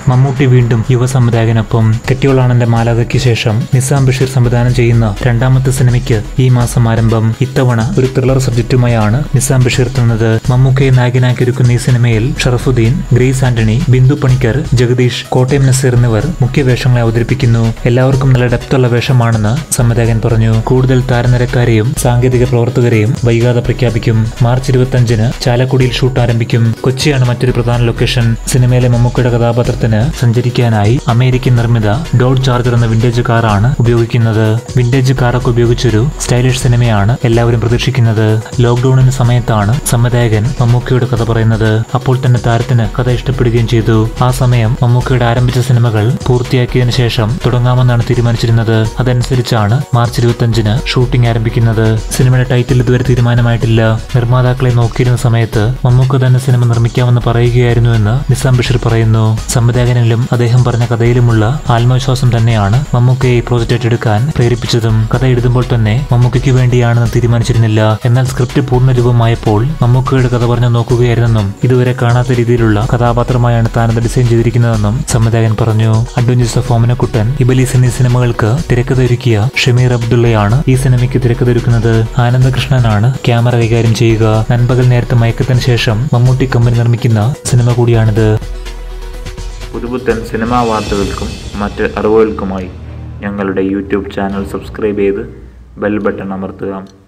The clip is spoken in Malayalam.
മമ്മൂട്ടി വീണ്ടും യുവസംവിധായകനൊപ്പം കെട്ടിയോളാണെന്റെ മാലാകയ്ക്ക് ശേഷം നിസാം ബഷീർ സംവിധാനം ചെയ്യുന്ന രണ്ടാമത്തെ സിനിമയ്ക്ക് ഈ മാസം ആരംഭം ഇത്തവണ ഒരു ത്രില്ലർ സബ്ജക്റ്റുമായാണ് നിസാം ബഷീർ എത്തുന്നത് മമ്മൂക്കയെ നായകനാക്കി ഒരുക്കുന്ന ഈ സിനിമയിൽ ഷറഫുദ്ദീൻ ഗ്രേസ് ആന്റണി ബിന്ദു പണിക്കർ ജഗദീഷ് കോട്ടയം നസീർ എന്നിവർ മുഖ്യ വേഷങ്ങളെ അവതരിപ്പിക്കുന്നു എല്ലാവർക്കും നല്ല ഡെപ്തുള്ള വേഷമാണെന്ന് സംവിധായകൻ പറഞ്ഞു കൂടുതൽ താരനിരക്കാരെയും സാങ്കേതിക പ്രവർത്തകരെയും വൈകാതെ പ്രഖ്യാപിക്കും മാർച്ച് ഇരുപത്തിയഞ്ചിന് ചാലക്കുടിയിൽ ഷൂട്ട് ആരംഭിക്കും കൊച്ചിയാണ് മറ്റൊരു പ്രധാന ലൊക്കേഷൻ സിനിമയിലെ മമ്മൂക്കയുടെ കഥാപാത്രത്തിന് സഞ്ചരിക്കാനായി അമേരിക്കൻ നിർമ്മിത ഡോഡ് ചാർജർ എന്ന വിന്റേജ് കാറാണ് ഉപയോഗിക്കുന്നത് വിന്റേജ് കാറൊക്കെ ഉപയോഗിച്ചൊരു സ്റ്റൈലിഷ് സിനിമയാണ് എല്ലാവരും പ്രതീക്ഷിക്കുന്നത് ലോക്ക്ഡൌണിന് സമയത്താണ് സംവിധായകൻ മമ്മൂക്കയുടെ കഥ പറയുന്നത് അപ്പോൾ തന്നെ താരത്തിന് കഥ ഇഷ്ടപ്പെടുകയും ചെയ്തു ആ സമയം മമ്മൂക്കയുടെ ആരംഭിച്ച സിനിമകൾ പൂർത്തിയാക്കിയതിനു ശേഷം തുടങ്ങാമെന്നാണ് തീരുമാനിച്ചിരുന്നത് അതനുസരിച്ചാണ് മാർച്ച് ഇരുപത്തിയഞ്ചിന് ഷൂട്ടിംഗ് ആരംഭിക്കുന്നത് സിനിമയുടെ ടൈറ്റിൽ ഇതുവരെ തീരുമാനമായിട്ടില്ല നിർമ്മാതാക്കളെ നോക്കിയിരുന്ന സമയത്ത് മമ്മൂക്ക തന്നെ സിനിമ നിർമ്മിക്കാമെന്ന് പറയുകയായിരുന്നുവെന്ന് നിസാം ബഷീർ പറയുന്നു സംവിധായകനിലും അദ്ദേഹം പറഞ്ഞ കഥയിലുമുള്ള ആത്മവിശ്വാസം തന്നെയാണ് മമ്മൂക്കയെ ഈ പ്രോജക്റ്റ് ഏറ്റെടുക്കാൻ പ്രേരിപ്പിച്ചതും കഥ എഴുതുമ്പോൾ തന്നെ മമ്മൂക്കയ്ക്ക് വേണ്ടിയാണെന്ന് തീരുമാനിച്ചിരുന്നില്ല എന്നാൽ സ്ക്രിപ്റ്റ് പൂർണ്ണരൂപമായപ്പോൾ മമ്മൂക്കയുടെ കഥ പറഞ്ഞു നോക്കുകയായിരുന്നെന്നും ഇതുവരെ കാണാത്ത രീതിയിലുള്ള കഥാപാത്രമായാണ് താനത് ഡിസൈൻ ചെയ്തിരിക്കുന്നതെന്നും സംവിധായകൻ പറഞ്ഞു അഡ്വഞ്ചേഴ്സ് ഓഫ് ഓമനക്കുട്ടൻ ഇബലീസ് എന്നീ സിനിമകൾക്ക് തിരക്കഥ ഒരുക്കിയ ഷമീർ അബ്ദുള്ളയാണ് ഈ സിനിമയ്ക്ക് തിരക്കഥ ഒരുക്കുന്നത് ആനന്ദകൃഷ്ണനാണ് ക്യാമറ കൈകാര്യം ചെയ്യുക നൻപകൽ നേരത്തെ മയക്കത്തിന് ശേഷം മമ്മൂട്ടി കമ്പനി നിർമ്മിക്കുന്ന സിനിമ കൂടിയാണിത് പുതുപുത്തൻ സിനിമാ വാർത്തകൾക്കും മറ്റ് അറിവുകൾക്കുമായി ഞങ്ങളുടെ യൂട്യൂബ് ചാനൽ സബ്സ്ക്രൈബ് ചെയ്ത് ബെൽ ബട്ടൺ അമർത്തുക